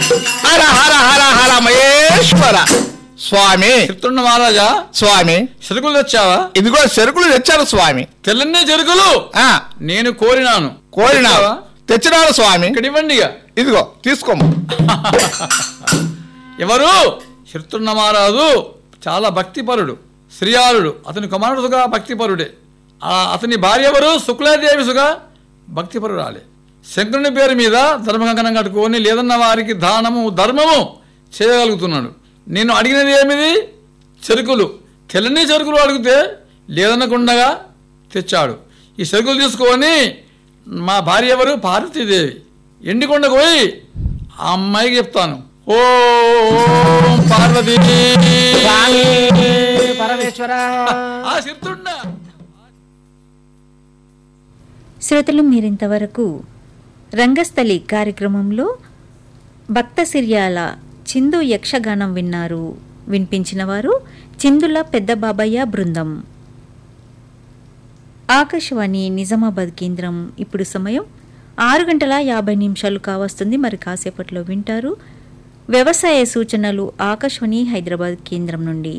హర హర హర హర మహేశ్వర స్వామి చెప్తున్న మహారాజా స్వామి చెరుకులు తెచ్చావా ఇదిగో చెరుకులు తెచ్చారు స్వామి తెల్లన్నే చెరుకులు ఆ నేను కోరినాను కోరినావు తెచ్చావా? తెచ్చినాడు స్వామి ఇక్కడ ఇవ్వండి ఇక. ఇదిగో తీసుకోము ఎవరు చెప్తున్న మహారాజు చాలా భక్తిపరుడు శ్రీయాలుడు అతని కుమారుడుగా భక్తిపరుడే ఆ అతని భార్య ఎవరు శుక్లాదేవిసుగా భక్తిపరురాలే శంకరుని పేరు మీద ధర్మకంకణం కట్టుకొని లేదన్న వారికి దానము ధర్మము చేయగలుగుతున్నాడు నేను అడిగినది ఏమిది చెరుకులు తెల్లని చెరుకులు అడిగితే లేదనకుండగా తెచ్చాడు ఈ చెరుకులు తీసుకొని మా భార్య ఎవరు పార్వతీదేవి ఎండికొండకు పోయి ఆ అమ్మాయికి చెప్తాను ఓ పార్వతీ పరమేశ్వర ఆ చెప్తుండా శ్రోతలు మీరింతవరకు రంగస్థలి కార్యక్రమంలో భక్త సిర్యాల చిందు యక్షగానం విన్నారు వినిపించిన వారు చిందుల పెద్ద బాబయ్య బృందం ఆకాశవాణి నిజామాబాద్ కేంద్రం ఇప్పుడు సమయం ఆరు గంటల యాభై నిమిషాలు కావస్తుంది మరి కాసేపట్లో వింటారు వ్యవసాయ సూచనలు ఆకాశవాణి హైదరాబాద్ కేంద్రం నుండి